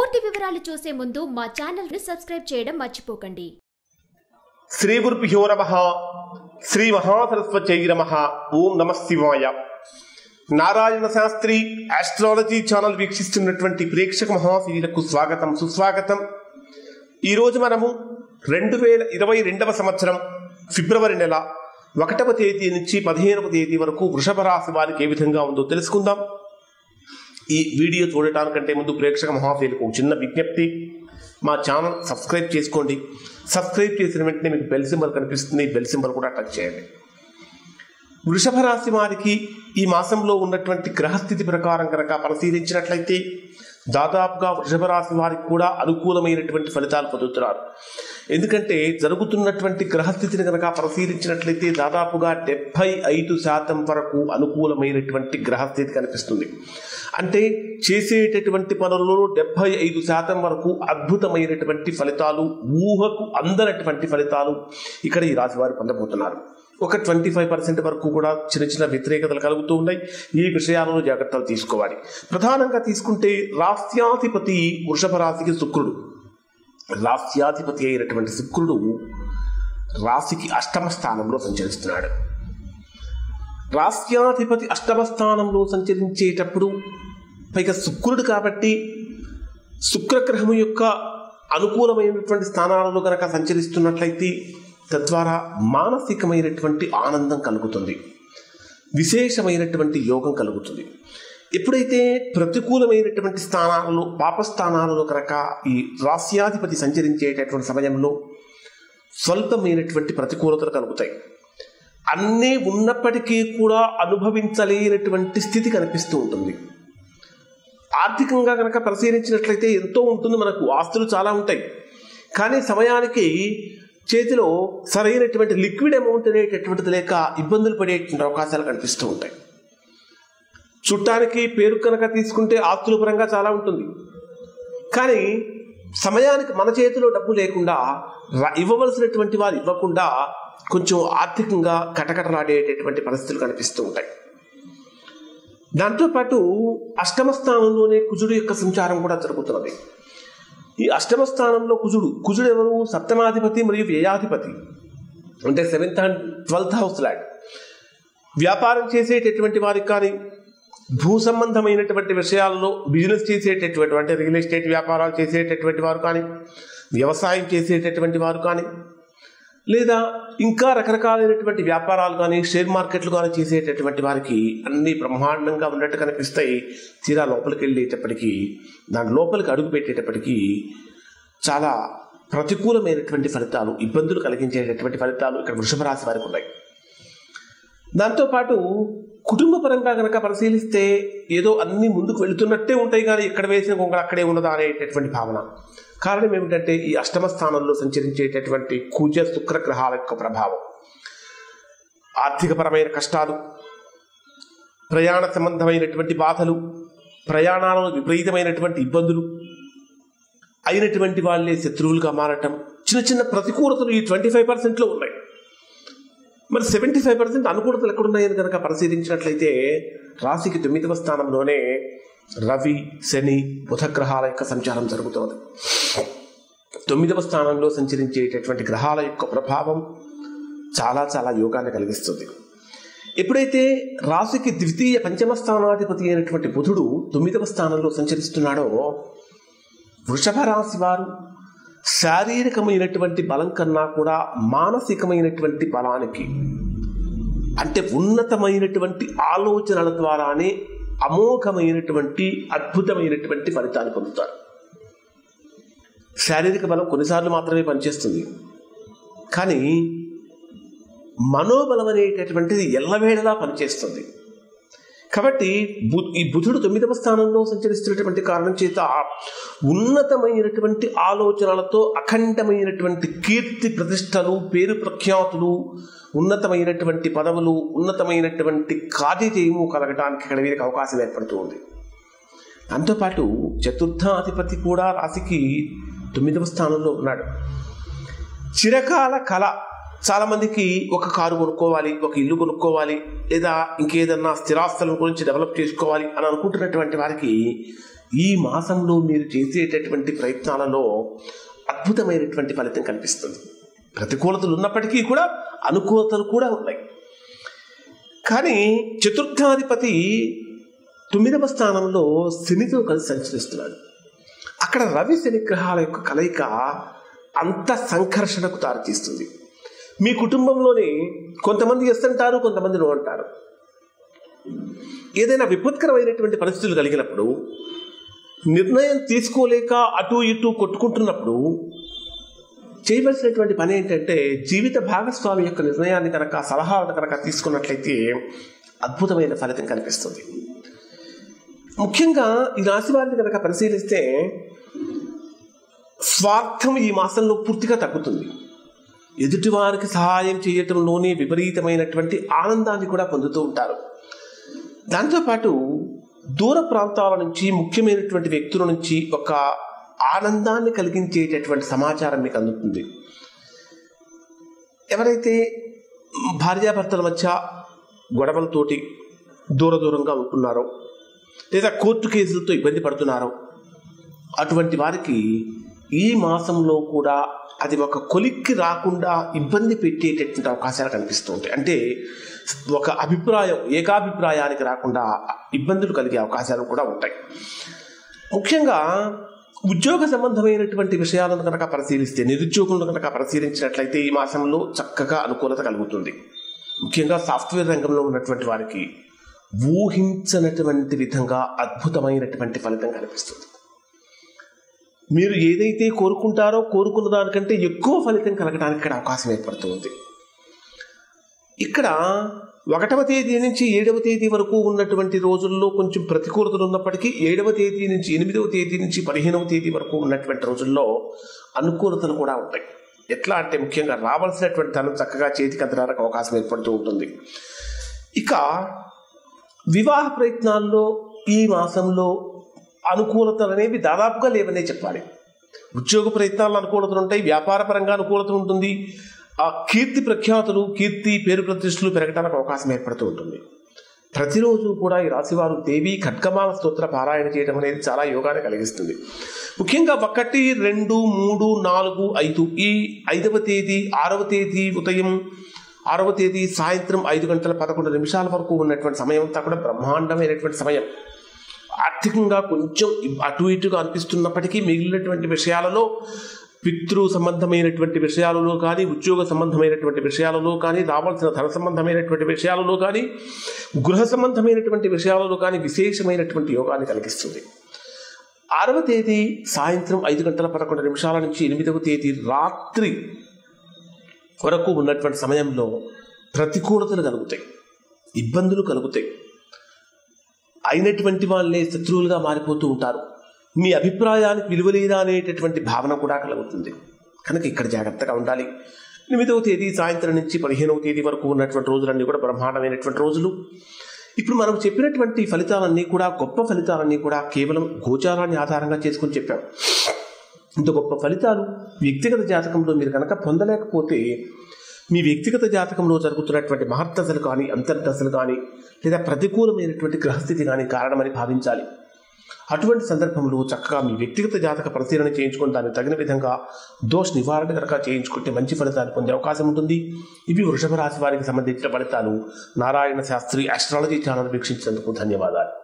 పూర్తి వివరాలు చూసే ముందు మా ఛానల్ ని సబ్స్క్రైబ్ చేయడం మర్చిపోకండి శ్రీ గురుభ్యో నమ శ్రీ మహాసరస్వత్యై నమ ఓం నమ శివాయ నారాయణ శాస్త్రి ఆస్ట్రాలజీ ఛానల్ వీక్షిస్తున్నటువంటి ప్రేక్షక మహాశీలకు స్వాగతం సుస్వాగతం ఈరోజు మనము రెండు వేల ఇరవై రెండవ సంవత్సరం ఫిబ్రవరి నెల ఒకటవ తేదీ నుంచి పదిహేనవ తేదీ వరకు వృషభ రాశి వారికి ఏ విధంగా ఉందో తెలుసుకుందాం ఈ వీడియో చూడటానికంటే ముందు ప్రేక్షక మహాశీలకు ఒక చిన్న విజ్ఞప్తి మా ఛానల్ సబ్స్క్రైబ్ చేసుకోండి సబ్స్క్రైబ్ చేసిన వెంటనే మీకు బెల్ సింబల్ కనిపిస్తుంది బెల్ సింబల్ కూడా టచ్ చేయండి వృషభ రాశి వారికి ఈ మాసంలో ఉన్నటువంటి గ్రహస్థితి ప్రకారం కనుక పరిశీలించినట్లయితే దాదాపుగా వృషభ రాశి వారికి కూడా అనుకూలమైనటువంటి ఫలితాలు పొందుతున్నారు ఎందుకంటే జరుగుతున్నటువంటి గ్రహస్థితిని కనుక పరిశీలించినట్లయితే దాదాపుగా డెబ్బై ఐదు శాతం వరకు అనుకూలమైనటువంటి గ్రహస్థితి కనిపిస్తుంది అంటే చేసేటటువంటి పనులలో డెబ్బై ఐదు శాతం వరకు అద్భుతమైనటువంటి ఫలితాలు ఊహకు అందనటువంటి ఫలితాలు ఇక్కడ ఈ రాశి వారు పొందబోతున్నారు ఒక ట్వంటీ ఫైవ్ పర్సెంట్ వరకు కూడా చిన్న చిన్న వ్యతిరేకతలు కలుగుతూ ఉన్నాయి ఈ విషయాలను జాగ్రత్తలు తీసుకోవాలి ప్రధానంగా తీసుకుంటే రాస్యాధిపతి వృషభ రాశికి శుక్రుడు రాస్యాధిపతి అయినటువంటి శుక్రుడు రాశికి అష్టమ స్థానంలో సంచరిస్తున్నాడు రాస్యాధిపతి అష్టమ స్థానంలో సంచరించేటప్పుడు పైగా శుక్రుడు కాబట్టి శుక్రగ్రహం యొక్క అనుకూలమైనటువంటి స్థానాలలో కనుక సంచరిస్తున్నట్లయితే తద్వారా మానసికమైనటువంటి ఆనందం కలుగుతుంది విశేషమైనటువంటి యోగం కలుగుతుంది ఎప్పుడైతే ప్రతికూలమైనటువంటి స్థానాలలో పాపస్థానాలలో కనుక ఈ రాస్యాధిపతి సంచరించేటటువంటి సమయంలో స్వల్పమైనటువంటి ప్రతికూలతలు కలుగుతాయి అన్నీ ఉన్నప్పటికీ కూడా అనుభవించలేనటువంటి స్థితి కనిపిస్తూ ఉంటుంది ఆర్థికంగా కనుక పరిశీలించినట్లయితే ఎంతో ఉంటుంది మనకు ఆస్తులు చాలా ఉంటాయి కానీ సమయానికి చేతిలో సరైనటువంటి లిక్విడ్ అమౌంట్ అనేటటువంటిది లేక ఇబ్బందులు పడేటువంటి అవకాశాలు కనిపిస్తూ ఉంటాయి చుట్టానికి పేరు కనుక తీసుకుంటే ఆస్తుల పరంగా చాలా ఉంటుంది కానీ సమయానికి మన చేతిలో డబ్బు లేకుండా ర- ఇవ్వవలసినటువంటి వారు ఇవ్వకుండా కొంచెం ఆర్థికంగా కటకటలాడేటటువంటి పరిస్థితులు కనిపిస్తూ ఉంటాయి దాంతోపాటు అష్టమ స్థానంలోనే కుజుడు యొక్క సంచారం కూడా జరుగుతున్నది ఈ అష్టమ స్థానంలో కుజుడు కుజుడు ఎవరు సప్తమాధిపతి మరియు వ్యయాధిపతి అంటే seventh and twelfth house land వ్యాపారం చేసేటటువంటి వారికి కానీ భూ సంబంధమైనటువంటి విషయాల్లో బిజినెస్ చేసేటటువంటి అంటే రియల్ ఎస్టేట్ వ్యాపారాలు చేసేటటువంటి వారు కానీ వ్యవసాయం చేసేటటువంటి వారు కానీ లేదా ఇంకా రకరకాలైనటువంటి వ్యాపారాలు కానీ షేర్ మార్కెట్లు కానీ చేసేటటువంటి వారికి అన్ని బ్రహ్మాండంగా ఉన్నట్టు కనిపిస్తాయి తీరా లోపలికి వెళ్ళేటప్పటికీ దాని లోపలికి అడుగు పెట్టేటప్పటికీ చాలా ప్రతికూలమైనటువంటి ఫలితాలు ఇబ్బందులు కలిగించేటటువంటి ఫలితాలు ఇక్కడ వృషభ రాశి వారికి ఉన్నాయి దాంతోపాటు కుటుంబ పరంగా కనుక పరిశీలిస్తే ఏదో అన్ని ముందుకు వెళుతున్నట్టే ఉంటాయి కానీ ఇక్కడ వేసిన కొంగలు అక్కడే ఉన్నదా అనేటటువంటి భావన కారణం ఏమిటంటే ఈ అష్టమ స్థానంలో సంచరించేటటువంటి కుజ శుక్ర గ్రహాల యొక్క ప్రభావం ఆర్థికపరమైన కష్టాలు ప్రయాణ సంబంధమైనటువంటి బాధలు ప్రయాణాలలో విపరీతమైనటువంటి ఇబ్బందులు అయినటువంటి వాళ్ళే శత్రువులుగా మారటం చిన్న చిన్న ప్రతికూలతలు ఈ ట్వంటీ ఫైవ్ పర్సెంట్లో ఉన్నాయి మరి సెవెంటీ ఫైవ్ పర్సెంట్ అనుకూలతలు ఎక్కడున్నాయని కనుక పరిశీలించినట్లయితే రాశికి తొమ్మిదవ స్థానంలోనే రవి శని బుధ గ్రహాల యొక్క సంచారం జరుగుతుంది తొమ్మిదవ స్థానంలో సంచరించేటటువంటి గ్రహాల యొక్క ప్రభావం చాలా చాలా యోగాన్ని కలిగిస్తుంది ఎప్పుడైతే రాశికి ద్వితీయ పంచమ స్థానాధిపతి అయినటువంటి బుధుడు తొమ్మిదవ స్థానంలో సంచరిస్తున్నాడో వృషభ రాశి వారు శారీరకమైనటువంటి బలం కన్నా కూడా మానసికమైనటువంటి బలానికి అంటే ఉన్నతమైనటువంటి ఆలోచనల ద్వారానే అమోఘమైనటువంటి అద్భుతమైనటువంటి ఫలితాన్ని పొందుతారు శారీరక బలం కొన్నిసార్లు మాత్రమే పనిచేస్తుంది కానీ మనోబలం అనేటటువంటిది ఎల్లవేళలా పనిచేస్తుంది కాబట్టి బు- ఈ బుధుడు తొమ్మిదవ స్థానంలో సంచరిస్తున్నటువంటి కారణం చేత ఉన్నతమైనటువంటి ఆలోచనలతో అఖండమైనటువంటి కీర్తి ప్రతిష్టలు పేరు ప్రఖ్యాతులు ఉన్నతమైనటువంటి పదవులు ఉన్నతమైనటువంటి కార్యజయము కలగడానికి ఇక్కడ వీరికి అవకాశం ఏర్పడుతూ ఉంది దాంతోపాటు చతుర్థాధిపతి కూడా రాశికి తొమ్మిదవ స్థానంలో ఉన్నాడు చిరకాల కళ చాలామందికి ఒక కారు కొనుక్కోవాలి ఒక ఇల్లు కొనుక్కోవాలి లేదా ఇంకేదన్నా స్థిరాస్తుల గురించి డెవలప్ చేసుకోవాలి అని అనుకుంటున్నటువంటి వారికి ఈ మాసంలో మీరు చేసేటటువంటి ప్రయత్నాలలో అద్భుతమైనటువంటి ఫలితం కనిపిస్తుంది ప్రతికూలతలు ఉన్నప్పటికీ కూడా అనుకూలతలు కూడా ఉన్నాయి కానీ చతుర్థాధిపతి తొమ్మిదవ స్థానంలో శనితో కలిసి సంచరిస్తున్నాడు అక్కడ రవి శని గ్రహాల యొక్క కలయిక అంత సంఘర్షణకు దారితీస్తుంది మీ కుటుంబంలోని కొంతమంది ఎస్ అంటారు కొంతమంది నో అంటారు ఏదైనా విపత్కరమైనటువంటి పరిస్థితులు కలిగినప్పుడు నిర్ణయం తీసుకోలేక అటు ఇటు కొట్టుకుంటున్నప్పుడు చేయవలసినటువంటి పని ఏంటంటే జీవిత భాగస్వామి యొక్క నిర్ణయాన్ని కనుక సలహాలను కనుక తీసుకున్నట్లయితే అద్భుతమైన ఫలితం కనిపిస్తుంది ముఖ్యంగా ఈ రాశి వారిని కనుక పరిశీలిస్తే స్వార్థం ఈ మాసంలో పూర్తిగా తగ్గుతుంది ఎదుటివారికి సహాయం చేయటంలోనే విపరీతమైనటువంటి ఆనందాన్ని కూడా పొందుతూ ఉంటారు దాంతోపాటు దూర ప్రాంతాల నుంచి ముఖ్యమైనటువంటి వ్యక్తుల నుంచి ఒక ఆనందాన్ని కలిగించేటటువంటి సమాచారం మీకు అందుతుంది ఎవరైతే భార్యాభర్తల మధ్య గొడవలతోటి దూర దూరంగా ఉంటున్నారో లేదా కోర్టు కేసులతో ఇబ్బంది పడుతున్నారో అటువంటి వారికి ఈ మాసంలో కూడా అది ఒక కొలిక్కి రాకుండా ఇబ్బంది పెట్టేటటువంటి అవకాశాలు కనిపిస్తూ ఉంటాయి అంటే ఒక అభిప్రాయం ఏకాభిప్రాయానికి రాకుండా ఇబ్బందులు కలిగే అవకాశాలు కూడా ఉంటాయి ముఖ్యంగా ఉద్యోగ సంబంధమైనటువంటి విషయాలను కనుక పరిశీలిస్తే నిరుద్యోగులను కనుక పరిశీలించినట్లయితే ఈ మాసంలో చక్కగా అనుకూలత కలుగుతుంది ముఖ్యంగా సాఫ్ట్వేర్ రంగంలో ఉన్నటువంటి వారికి ఊహించనటువంటి విధంగా అద్భుతమైనటువంటి ఫలితం కనిపిస్తుంది మీరు ఏదైతే కోరుకుంటారో కోరుకున్న దానికంటే ఎక్కువ ఫలితం కలగడానికి ఇక్కడ అవకాశం ఏర్పడుతుంది ఇక్కడ ఒకటవ తేదీ నుంచి ఏడవ తేదీ వరకు ఉన్నటువంటి రోజుల్లో కొంచెం ప్రతికూలతలు ఉన్నప్పటికీ ఏడవ తేదీ నుంచి ఎనిమిదవ తేదీ నుంచి పదిహేనవ తేదీ వరకు ఉన్నటువంటి రోజుల్లో అనుకూలతలు కూడా ఉంటాయి ఎట్లా అంటే ముఖ్యంగా రావాల్సినటువంటి ధనం చక్కగా చేతికి అందడానికి అవకాశం ఏర్పడుతూ ఉంటుంది ఇక వివాహ ప్రయత్నాల్లో ఈ మాసంలో అనుకూలతలు అనేవి దాదాపుగా లేవనే చెప్పాలి ఉద్యోగ ప్రయత్నాల్లో అనుకూలతలు ఉంటాయి వ్యాపార పరంగా అనుకూలత ఉంటుంది ఆ కీర్తి ప్రఖ్యాతులు కీర్తి పేరు ప్రతిష్టలు పెరగడానికి అవకాశం ఏర్పడుతూ ఉంటుంది ప్రతిరోజు కూడా ఈ రాశివారు దేవి ఖడ్గమాల స్తోత్ర పారాయణ చేయడం అనేది చాలా యోగాన్ని కలిగిస్తుంది ముఖ్యంగా ఒకటి రెండు మూడు నాలుగు ఐదు ఈ ఐదవ తేదీ ఆరవ తేదీ ఉదయం ఆరవ తేదీ సాయంత్రం ఐదు గంటల పదకొండు నిమిషాల వరకు ఉన్నటువంటి సమయం అంతా కూడా బ్రహ్మాండమైనటువంటి సమయం ఆర్థికంగా కొంచెం అటు ఇటుగా అనిపిస్తున్నప్పటికీ మిగిలినటువంటి విషయాలలో పితృ సంబంధమైనటువంటి విషయాలలో కానీ ఉద్యోగ సంబంధమైనటువంటి విషయాలలో కానీ రావాల్సిన ధన సంబంధమైనటువంటి విషయాలలో కానీ గృహ సంబంధమైనటువంటి విషయాలలో కానీ విశేషమైనటువంటి యోగాన్ని కలిగిస్తుంది ఆరవ తేదీ సాయంత్రం ఐదు గంటల పదకొండు నిమిషాల నుంచి ఎనిమిదవ తేదీ రాత్రి వరకు ఉన్నటువంటి సమయంలో ప్రతికూలతలు కలుగుతాయి ఇబ్బందులు కలుగుతాయి అయినటువంటి వాళ్ళే శత్రువులుగా మారిపోతూ ఉంటారు మీ అభిప్రాయానికి విలువలేదా అనేటటువంటి భావన కూడా కలుగుతుంది కనుక ఇక్కడ జాగ్రత్తగా ఉండాలి ఎనిమిదవ తేదీ సాయంత్రం నుంచి పదిహేనవ తేదీ వరకు ఉన్నటువంటి రోజులన్నీ కూడా బ్రహ్మాండమైనటువంటి రోజులు ఇప్పుడు మనం చెప్పినటువంటి ఫలితాలన్నీ కూడా గొప్ప ఫలితాలన్నీ కూడా కేవలం గోచారాన్ని ఆధారంగా చేసుకుని చెప్పాం ఇంత గొప్ప ఫలితాలు వ్యక్తిగత జాతకంలో మీరు కనుక పొందలేకపోతే మీ వ్యక్తిగత జాతకంలో జరుగుతున్నటువంటి మహర్దశలు కానీ అంతర్దశలు కానీ లేదా ప్రతికూలమైనటువంటి గ్రహస్థితి కానీ కారణమని భావించాలి అటువంటి సందర్భంలో చక్కగా మీ వ్యక్తిగత జాతక పరిశీలన చేయించుకొని దానికి తగిన విధంగా దోష నివారణ కనుక చేయించుకుంటే మంచి ఫలితాలు పొందే అవకాశం ఉంటుంది ఇవి వృషభ రాశి వారికి సంబంధించిన ఫలితాలు నారాయణ శాస్త్రి ఆస్ట్రాలజీ ఛానల్ వీక్షించినందుకు ధన్యవాదాలు